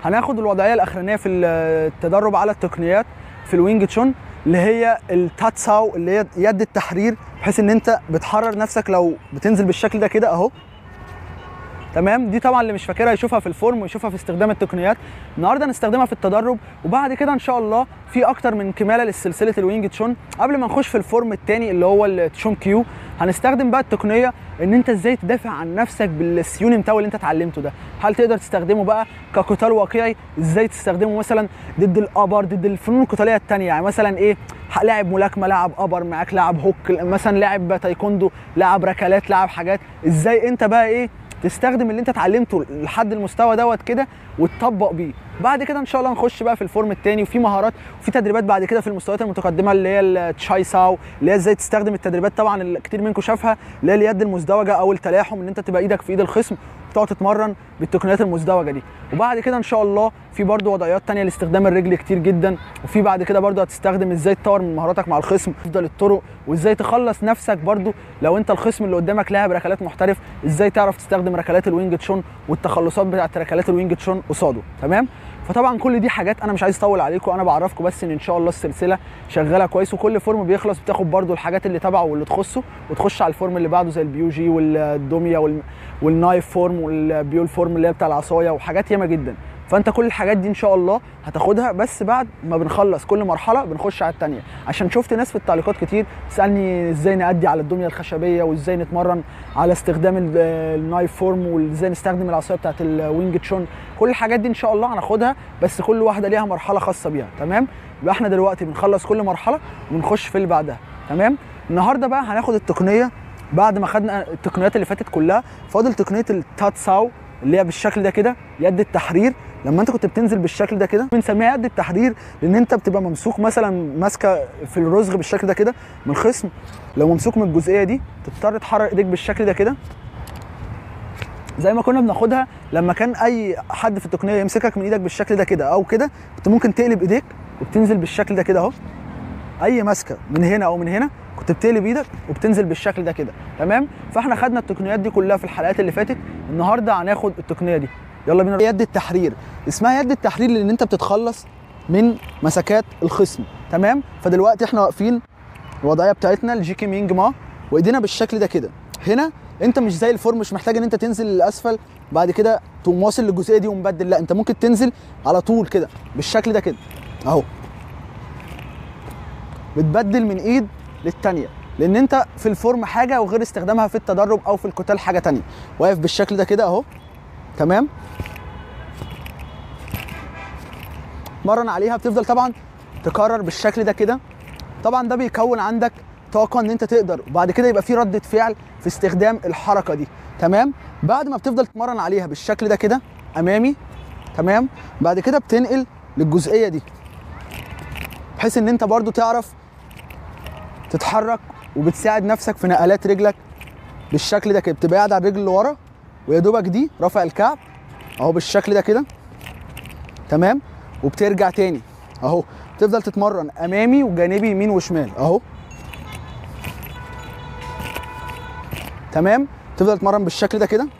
هناخد الوضعيه الاخرانيه في التدرب على التقنيات في الوينج تشون اللي هي التاتساو اللي هي يد التحرير بحيث ان انت بتحرر نفسك لو بتنزل بالشكل ده كده اهو تمام دي طبعا اللي مش فاكرها يشوفها في الفورم ويشوفها في استخدام التقنيات النهارده هنستخدمها في التدرب وبعد كده ان شاء الله في اكتر من كماله لسلسله الوينج تشون قبل ما نخش في الفورم الثاني اللي هو التشون كيو هنستخدم بقى التقنيه ان انت ازاي تدافع عن نفسك بالسيوني متاول اللي انت اتعلمته ده هل تقدر تستخدمه بقى كقتال واقعي ازاي تستخدمه مثلا ضد الابر ضد الفنون القتاليه الثانيه يعني مثلا ايه لاعب ملاكمه لاعب ابر معاك لاعب هوك مثلا لاعب تايكوندو لاعب ركلات لاعب حاجات ازاي انت بقى ايه تستخدم اللي انت اتعلمته لحد المستوى دوت كده وتطبق بيه بعد كده ان شاء الله نخش بقى في الفورم الثاني وفي مهارات وفي تدريبات بعد كده في المستويات المتقدمه اللي هي التشاي ساو اللي هي ازاي تستخدم التدريبات طبعا اللي كتير منكم شافها اللي هي اليد المزدوجه او التلاحم ان انت تبقى ايدك في ايد الخصم وتقعد تتمرن بالتقنيات المزدوجه دي وبعد كده ان شاء الله في برضو وضعيات تانية لاستخدام الرجل كتير جدا وفي بعد كده برضو هتستخدم ازاي تطور من مهاراتك مع الخصم تفضل الطرق وازاي تخلص نفسك برضو لو انت الخصم اللي قدامك لاعب ركلات محترف ازاي تعرف تستخدم ركلات الوينج تشون والتخلصات بتاعت ركلات الوينج تشون قصاده تمام فطبعا كل دي حاجات انا مش عايز اطول عليكم انا بعرفكم بس ان ان شاء الله السلسله شغاله كويس وكل فورم بيخلص بتاخد برضو الحاجات اللي تبعه واللي تخصه وتخش على الفورم اللي بعده زي البيو جي والدوميا وال... والنايف فورم والبيول فورم اللي هي بتاع العصايه وحاجات ياما جدا فانت كل الحاجات دي ان شاء الله هتاخدها بس بعد ما بنخلص كل مرحله بنخش على الثانيه عشان شفت ناس في التعليقات كتير تسالني ازاي نأدي على الدميه الخشبيه وازاي نتمرن على استخدام النايف فورم وازاي نستخدم العصايه بتاعت الوينج تشون كل الحاجات دي ان شاء الله هناخدها بس كل واحده ليها مرحله خاصه بيها تمام يبقى احنا دلوقتي بنخلص كل مرحله ونخش في اللي بعدها تمام النهارده بقى هناخد التقنيه بعد ما خدنا التقنيات اللي فاتت كلها فاضل تقنيه التاتساو اللي هي بالشكل ده كده يد التحرير لما انت كنت بتنزل بالشكل ده كده بنسميها يد التحرير لان انت بتبقى ممسوك مثلا ماسكه في الرزغ بالشكل ده كده من الخصم لو ممسوك من الجزئيه دي تضطر تحرك ايديك بالشكل ده كده زي ما كنا بناخدها لما كان اي حد في التقنيه يمسكك من ايدك بالشكل ده كده او كده كنت ممكن تقلب ايديك وبتنزل بالشكل ده كده اهو اي ماسكه من هنا او من هنا كنت بتقلب ايدك وبتنزل بالشكل ده كده تمام فاحنا خدنا التقنيات دي كلها في الحلقات اللي فاتت النهارده هناخد التقنيه دي يلا بينا يد التحرير اسمها يد التحرير لان انت بتتخلص من مسكات الخصم تمام فدلوقتي احنا واقفين الوضعيه بتاعتنا الجيكي مينج ما وايدينا بالشكل ده كده هنا انت مش زي الفورم مش محتاج ان انت تنزل للاسفل بعد كده تقوم واصل للجزئيه دي ومبدل لا انت ممكن تنزل على طول كده بالشكل ده كده اهو بتبدل من ايد للتانيه لان انت في الفورم حاجه وغير استخدامها في التدرب او في القتال حاجه تانيه واقف بالشكل ده كده اهو تمام مرن عليها بتفضل طبعا تكرر بالشكل ده كده طبعا ده بيكون عندك طاقه ان انت تقدر وبعد كده يبقى في رده فعل في استخدام الحركه دي تمام بعد ما بتفضل تتمرن عليها بالشكل ده كده امامي تمام بعد كده بتنقل للجزئيه دي بحيث ان انت برضو تعرف تتحرك وبتساعد نفسك في نقلات رجلك بالشكل ده كده بتبقى قاعد على الرجل اللي ورا ويا دوبك دي رافع الكعب اهو بالشكل ده كده تمام وبترجع تاني اهو تفضل تتمرن امامي وجانبي يمين وشمال اهو تمام تفضل تتمرن بالشكل ده كده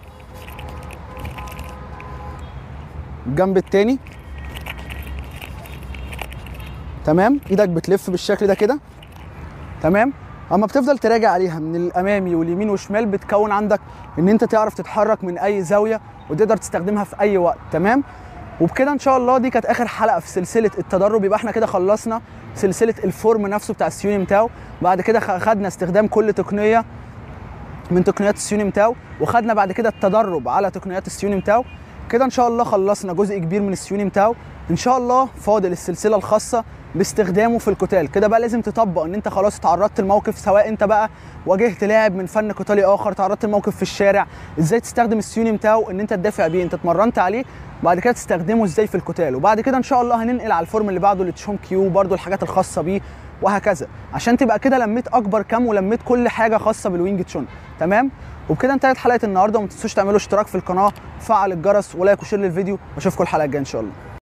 الجنب التاني تمام ايدك بتلف بالشكل ده كده تمام اما بتفضل تراجع عليها من الامامي واليمين والشمال بتكون عندك ان انت تعرف تتحرك من اي زاويه وتقدر تستخدمها في اي وقت تمام وبكده ان شاء الله دي كانت اخر حلقه في سلسله التدرب يبقى احنا كده خلصنا سلسله الفورم نفسه بتاع السيوني متاو بعد كده خدنا استخدام كل تقنيه من تقنيات السيوني متاو وخدنا بعد كده التدرب على تقنيات السيوني متاو كده ان شاء الله خلصنا جزء كبير من السيوني متاو ان شاء الله فاضل السلسله الخاصه باستخدامه في القتال كده بقى لازم تطبق ان انت خلاص اتعرضت لموقف سواء انت بقى واجهت لاعب من فن قتالي اخر تعرضت لموقف في الشارع ازاي تستخدم السيوني بتاعه ان انت تدافع بيه انت اتمرنت عليه بعد كده تستخدمه ازاي في القتال وبعد كده ان شاء الله هننقل على الفورم اللي بعده لتشون كيو برده الحاجات الخاصه بيه وهكذا عشان تبقى كده لميت اكبر كم ولميت كل حاجه خاصه بالوينج تشون تمام وبكده انتهت حلقه النهارده وما تنسوش تعملوا اشتراك في القناه وفعل الجرس ولايك وشير للفيديو واشوفكم الحلقه الجايه ان شاء الله